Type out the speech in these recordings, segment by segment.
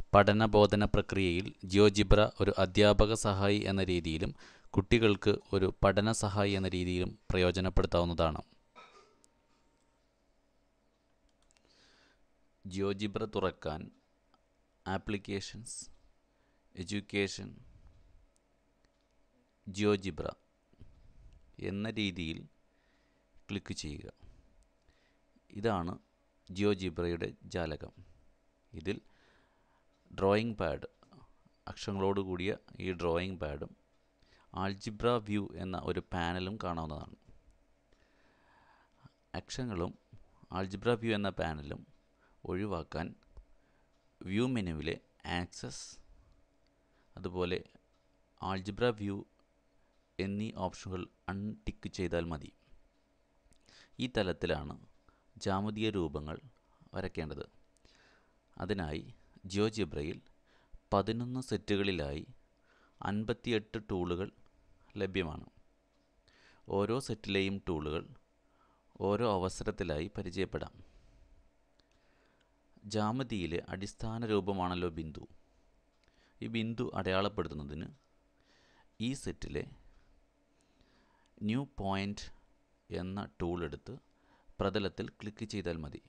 പഠനബോധന പ്രക്രിയയിൽ ജിയോജിബ്ര ഒരു അധ്യാപക സഹായി എന്ന രീതിയിലും കുട്ടികൾക്ക് ഒരു പഠന സഹായി എന്ന രീതിയിലും പ്രയോജനപ്പെടുത്താവുന്നതാണ് ജിയോജിബ്ര തുറക്കാൻ ആപ്ലിക്കേഷൻസ് എഡ്യൂക്കേഷൻ ജിയോജിബ്ര എന്ന രീതിയിൽ ക്ലിക്ക് ചെയ്യുക ഇതാണ് ജിയോജിബ്രയുടെ ജാലകം ഇതിൽ ഡ്രോയിങ് പാഡ് അക്ഷരങ്ങളോട് കൂടിയ ഈ ഡ്രോയിങ് പാഡും ആൾജിബ്ര വ്യൂ എന്ന ഒരു പാനലും കാണാവുന്നതാണ് അക്ഷരങ്ങളും ആൾജിബ്ര വ്യൂ എന്ന പാനലും ഒഴിവാക്കാൻ വ്യൂ മെനുവിലെ ആക്സസ് അതുപോലെ ആൾജിബ്ര വ്യൂ എന്നീ ഓപ്ഷനുകൾ അൺടിക്ക് ചെയ്താൽ മതി ഈ തലത്തിലാണ് ജാമിതീയ രൂപങ്ങൾ വരയ്ക്കേണ്ടത് അതിനായി ജിയോജിബ്രയിൽ പതിനൊന്ന് സെറ്റുകളിലായി അൻപത്തിയെട്ട് ടൂളുകൾ ലഭ്യമാണ് ഓരോ സെറ്റിലെയും ടൂളുകൾ ഓരോ അവസരത്തിലായി പരിചയപ്പെടാം ജാമിതിയിലെ അടിസ്ഥാന രൂപമാണല്ലോ ബിന്ദു ഈ ബിന്ദു അടയാളപ്പെടുത്തുന്നതിന് ഈ സെറ്റിലെ ന്യൂ പോയിൻ്റ് എന്ന ടൂൾ എടുത്ത് പ്രതലത്തിൽ ക്ലിക്ക് ചെയ്താൽ മതി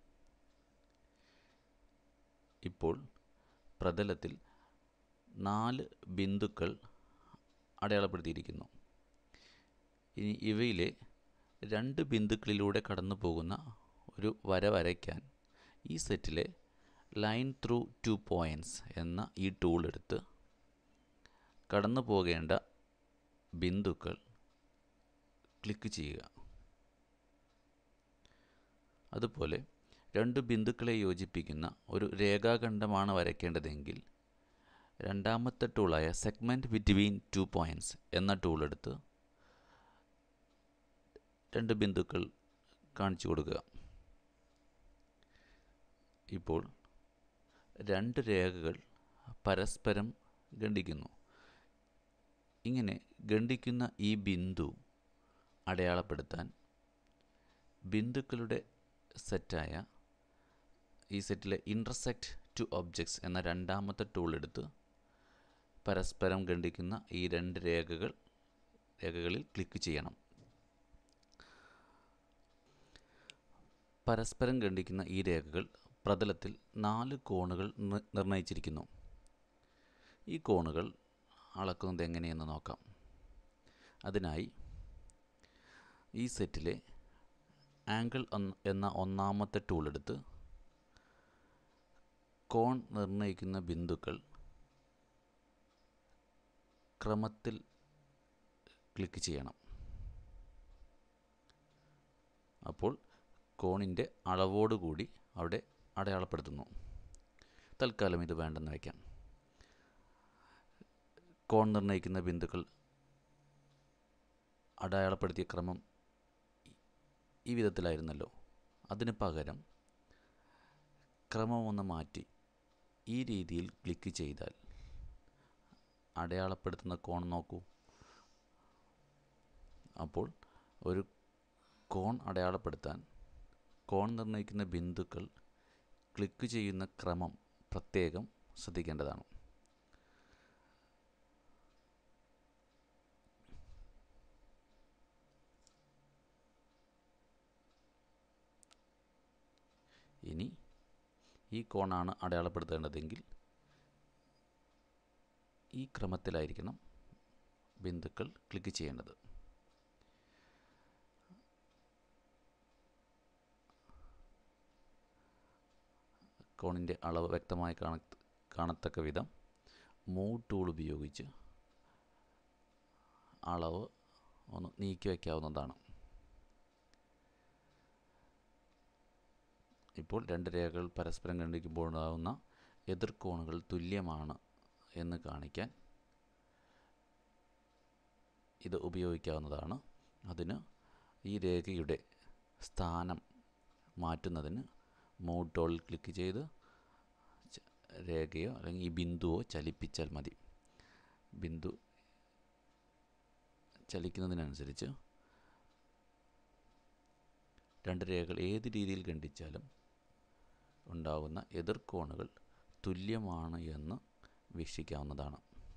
ഇപ്പോൾ പ്രതലത്തിൽ നാല് ബിന്ദുക്കൾ അടയാളപ്പെടുത്തിയിരിക്കുന്നു ഇനി ഇവയിലെ രണ്ട് ബിന്ദുക്കളിലൂടെ കടന്നു പോകുന്ന ഒരു വര വരയ്ക്കാൻ ഈ സെറ്റിലെ ലൈൻ ത്രൂ ടു പോയിൻറ്റ്സ് എന്ന ഈ ടൂൾ എടുത്ത് കടന്നു പോകേണ്ട ബിന്ദുക്കൾ ക്ലിക്ക് ചെയ്യുക അതുപോലെ രണ്ട് ബിന്ദുക്കളെ യോജിപ്പിക്കുന്ന ഒരു രേഖാഖണ്ഡമാണ് വരയ്ക്കേണ്ടതെങ്കിൽ രണ്ടാമത്തെ ടൂളായ സെഗ്മെൻറ്റ് ബിറ്റ്വീൻ ടു പോയിൻറ്റ്സ് എന്ന ടൂൾ എടുത്ത് രണ്ട് ബിന്ദുക്കൾ കാണിച്ചു കൊടുക്കുക ഇപ്പോൾ രണ്ട് രേഖകൾ പരസ്പരം ഖണ്ഡിക്കുന്നു ഇങ്ങനെ ഖണ്ഡിക്കുന്ന ഈ ബിന്ദു അടയാളപ്പെടുത്താൻ ബിന്ദുക്കളുടെ സെറ്റായ ഈ സെറ്റിലെ ഇൻ്റർസെക്റ്റ് ടു ഒബ്ജക്ട്സ് എന്ന രണ്ടാമത്തെ ടൂൾ എടുത്ത് പരസ്പരം ഖണ്ഡിക്കുന്ന ഈ രണ്ട് രേഖകൾ രേഖകളിൽ ക്ലിക്ക് ചെയ്യണം പരസ്പരം ഖണ്ഡിക്കുന്ന ഈ രേഖകൾ പ്രതലത്തിൽ നാല് കോണുകൾ നി- നിർണ്ണയിച്ചിരിക്കുന്നു ഈ കോണുകൾ അളക്കുന്നത് എങ്ങനെയെന്ന് നോക്കാം അതിനായി ഈ സെറ്റിലെ ആംഗിൾ ഒന്ന് എന്ന ഒന്നാമത്തെ ടൂൾ എടുത്ത് കോൺ നിർണ്ണയിക്കുന്ന ബിന്ദുക്കൾ ക്രമത്തിൽ ക്ലിക്ക് ചെയ്യണം അപ്പോൾ കോണിൻ്റെ അളവോടുകൂടി അവിടെ അടയാളപ്പെടുത്തുന്നു തൽക്കാലം ഇത് വേണ്ടെന്ന് വയ്ക്കാം കോൺ നിർണ്ണയിക്കുന്ന ബിന്ദുക്കൾ അടയാളപ്പെടുത്തിയ ക്രമം ഈ- ഈ വിധത്തിലായിരുന്നല്ലോ അതിന് പകരം ക്രമം ഒന്ന് മാറ്റി ഈ രീതിയിൽ ക്ലിക്ക് ചെയ്താൽ അടയാളപ്പെടുത്തുന്ന കോൺ നോക്കൂ അപ്പോൾ ഒരു കോൺ അടയാളപ്പെടുത്താൻ കോൺ നിർണ്ണയിക്കുന്ന ബിന്ദുക്കൾ ക്ലിക്ക് ചെയ്യുന്ന ക്രമം പ്രത്യേകം ശ്രദ്ധിക്കേണ്ടതാണ് ഇനി ഈ കോണാണ് അടയാളപ്പെടുത്തേണ്ടതെങ്കിൽ ഈ ക്രമത്തിലായിരിക്കണം ബിന്ദുക്കൾ ക്ലിക്ക് ചെയ്യേണ്ടത് കോണിൻ്റെ അളവ് വ്യക്തമായി കാണ കാണത്തക്ക വിധം മൂവ് ടൂൾ ഉപയോഗിച്ച് അളവ് ഒന്ന് നീക്കി വയ്ക്കാവുന്നതാണ് ഇപ്പോൾ രണ്ട് രേഖകൾ പരസ്പരം ഖണ്ഡിക്കുമ്പോൾ ഉണ്ടാകുന്ന എതിർകോണുകൾ തുല്യമാണ് എന്ന് കാണിക്കാൻ ഇത് ഉപയോഗിക്കാവുന്നതാണ് അതിന് ഈ രേഖയുടെ സ്ഥാനം മാറ്റുന്നതിന് മൂവ് ടോളിൽ ക്ലിക്ക് ചെയ്ത് ച- രേഖയോ അല്ലെങ്കിൽ ഈ ബിന്ദുവോ ചലിപ്പിച്ചാൽ മതി ബിന്ദു ചലിക്കുന്നതിനനുസരിച്ച് രണ്ട് രേഖകൾ ഏത് രീതിയിൽ ഖണ്ഡിച്ചാലും ഉണ്ടാകുന്ന എതിർകോണുകൾ തുല്യമാണ് എന്ന് വീക്ഷിക്കാവുന്നതാണ്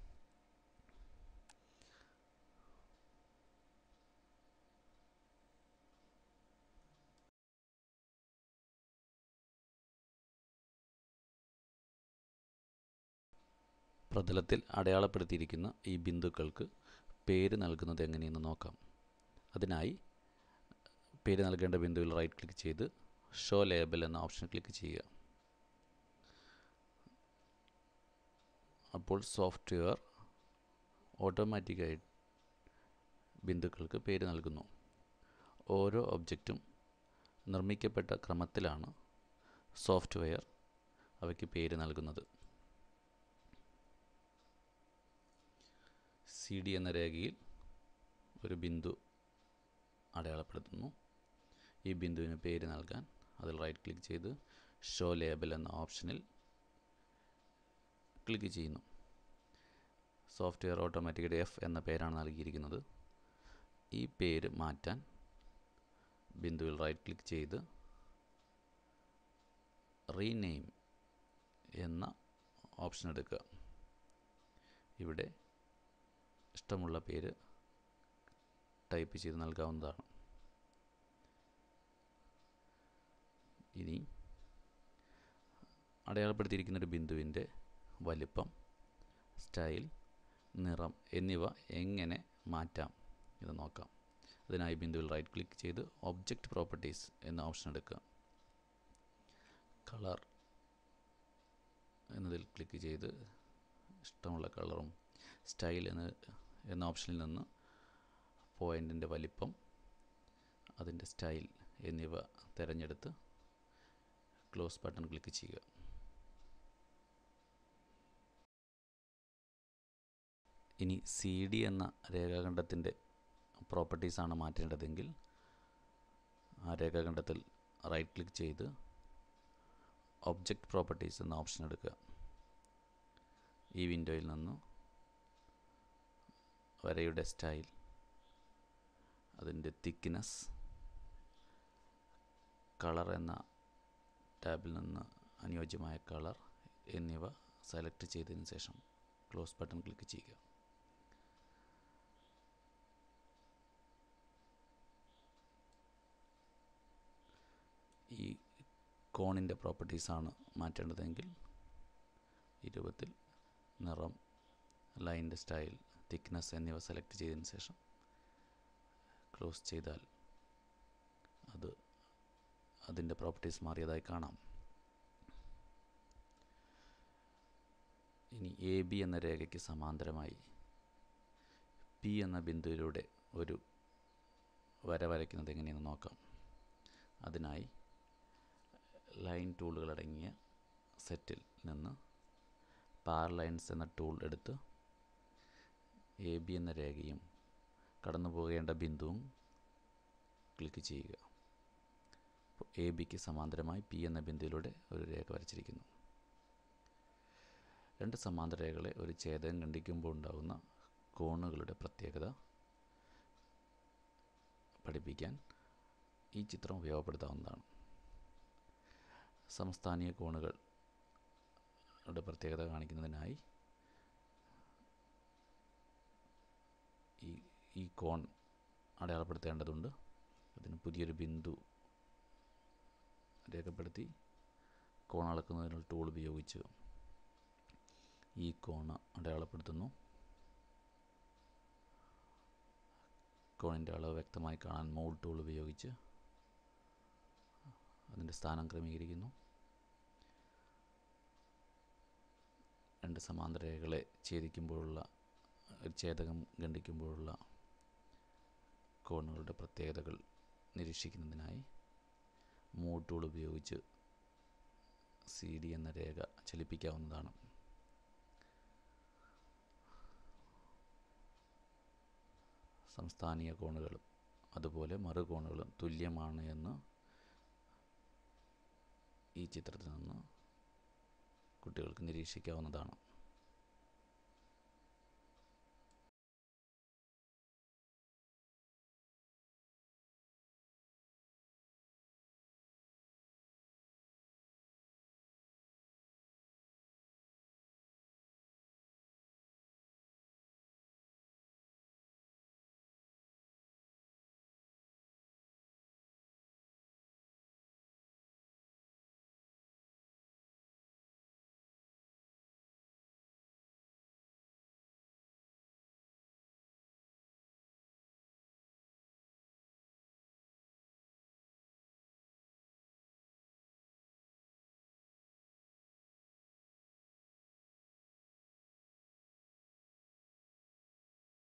പ്രതലത്തിൽ അടയാളപ്പെടുത്തിയിരിക്കുന്ന ഈ ബിന്ദുക്കൾക്ക് പേര് നൽകുന്നത് എങ്ങനെയെന്ന് നോക്കാം അതിനായി പേര് നൽകേണ്ട ബിന്ദുവിൽ റൈറ്റ് ക്ലിക്ക് ചെയ്ത് ഷോ ലേബൽ എന്ന ഓപ്ഷൻ ക്ലിക്ക് ചെയ്യുക അപ്പോൾ സോഫ്റ്റ്വെയർ ഓട്ടോമാറ്റിക്കായി ബിന്ദുക്കൾക്ക് പേര് നൽകുന്നു ഓരോ ഒബ്ജക്റ്റും നിർമ്മിക്കപ്പെട്ട ക്രമത്തിലാണ് സോഫ്റ്റ്വെയർ അവയ്ക്ക് പേര് നൽകുന്നത് സി ഡി എന്ന രേഖയിൽ ഒരു ബിന്ദു അടയാളപ്പെടുത്തുന്നു ഈ ബിന്ദുവിന് പേര് നൽകാൻ അതിൽ റൈറ്റ് ക്ലിക്ക് ചെയ്ത് ഷോ ലേബൽ എന്ന ഓപ്ഷനിൽ ക്ലിക്ക് ചെയ്യുന്നു സോഫ്റ്റ്വെയർ ഓട്ടോമാറ്റിക്കലി എഫ് എന്ന പേരാണ് നൽകിയിരിക്കുന്നത് ഈ പേര് മാറ്റാൻ ബിന്ദുവിൽ റൈറ്റ് ക്ലിക്ക് ചെയ്ത് റീനെയിം എന്ന ഓപ്ഷൻ എടുക്കുക ഇവിടെ ഇഷ്ടമുള്ള പേര് ടൈപ്പ് ചെയ്ത് നൽകാവുന്നതാണ് ഇനി അടയാളപ്പെടുത്തിയിരിക്കുന്ന ഒരു ബിന്ദുവിൻ്റെ വലിപ്പം സ്റ്റൈൽ നിറം എന്നിവ എങ്ങനെ മാറ്റാം ഇത് നോക്കാം അതിനായി ബിന്ദുവിൽ റൈറ്റ് ക്ലിക്ക് ചെയ്ത് ഒബ്ജക്റ്റ് പ്രോപ്പർട്ടീസ് എന്ന ഓപ്ഷൻ എടുക്കുക കളർ എന്നതിൽ ക്ലിക്ക് ചെയ്ത് ഇഷ്ടമുള്ള കളറും സ്റ്റൈൽ എന്ന എന്ന ഓപ്ഷനിൽ നിന്ന് പോയിൻറ്റിൻ്റെ വലിപ്പം അതിൻ്റെ സ്റ്റൈൽ എന്നിവ തിരഞ്ഞെടുത്ത് ക്ലോസ് ബട്ടൺ ക്ലിക്ക് ചെയ്യുക ഇനി സി ഡി എന്ന രേഖാഖണ്ഡത്തിൻ്റെ പ്രോപ്പർട്ടീസാണ് മാറ്റേണ്ടതെങ്കിൽ ആ രേഖാഖണ്ഡത്തിൽ റൈറ്റ് ക്ലിക്ക് ചെയ്ത് ഒബ്ജക്റ്റ് പ്രോപ്പർട്ടീസ് എന്ന ഓപ്ഷൻ എടുക്കുക ഈ വിൻഡോയിൽ നിന്ന് വരയുടെ സ്റ്റൈൽ അതിൻ്റെ തിക്നെസ് കളർ എന്ന ടാബിൽ നിന്ന് അനുയോജ്യമായ കളർ എന്നിവ സെലക്ട് ചെയ്തതിന് ശേഷം ക്ലോസ് ബട്ടൺ ക്ലിക്ക് ചെയ്യുക ഈ കോണിൻ്റെ പ്രോപ്പർട്ടീസാണ് മാറ്റേണ്ടതെങ്കിൽ ഈ രൂപത്തിൽ നിറം ലൈൻ്റെ സ്റ്റൈൽ തിക്നെസ് എന്നിവ സെലക്ട് ചെയ്തതിന് ശേഷം ക്ലോസ് ചെയ്താൽ അത് അതിൻ്റെ പ്രോപ്പർട്ടീസ് മാറിയതായി കാണാം ഇനി എ ബി എന്ന രേഖയ്ക്ക് സമാന്തരമായി പി എന്ന ബിന്ദുവിലൂടെ ഒരു വര വരയ്ക്കുന്നത് എങ്ങനെയെന്ന് നോക്കാം അതിനായി ലൈൻ ടൂളുകൾ അടങ്ങിയ സെറ്റിൽ നിന്ന് പാർ ലൈൻസ് എന്ന ടൂൾ എടുത്ത് എ ബി എന്ന രേഖയും കടന്നു പോകേണ്ട ബിന്ദുവും ക്ലിക്ക് ചെയ്യുക എ ബിക്ക് സമാന്തരമായി പി എന്ന ബിന്ദുവിലൂടെ ഒരു രേഖ വരച്ചിരിക്കുന്നു രണ്ട് സമാന്തര രേഖകളെ ഒരു ഛേദം ഖണ്ഡിക്കുമ്പോൾ ഉണ്ടാകുന്ന കോണുകളുടെ പ്രത്യേകത പഠിപ്പിക്കാൻ ഈ ചിത്രം ഉപയോഗപ്പെടുത്താവുന്നതാണ് സംസ്ഥാനീയ കോണുകളുടെ പ്രത്യേകത കാണിക്കുന്നതിനായി ഈ ഈ കോൺ അടയാളപ്പെടുത്തേണ്ടതുണ്ട് അതിന് പുതിയൊരു ബിന്ദു രേഖപ്പെടുത്തി കോൺ അളക്കുന്നതിനുള്ള ടൂൾ ഉപയോഗിച്ച് ഈ കോൺ അടയാളപ്പെടുത്തുന്നു കോണിൻ്റെ അളവ് വ്യക്തമായി കാണാൻ മോൾ ടൂൾ ഉപയോഗിച്ച് അതിൻ്റെ സ്ഥാനം ക്രമീകരിക്കുന്നു രണ്ട് സമാന്തര രേഖകളെ ഛേദിക്കുമ്പോഴുള്ള ഛേദകം ഖണ്ഡിക്കുമ്പോഴുള്ള കോണുകളുടെ പ്രത്യേകതകൾ നിരീക്ഷിക്കുന്നതിനായി മൂവ് ടൂൾ ഉപയോഗിച്ച് സി ഡി എന്ന രേഖ ചലിപ്പിക്കാവുന്നതാണ് സംസ്ഥാനീയ കോണുകളും അതുപോലെ മറുകോണുകളും തുല്യമാണ് എന്ന് ഈ ചിത്രത്തിൽ നിന്ന് കുട്ടികൾക്ക് നിരീക്ഷിക്കാവുന്നതാണ്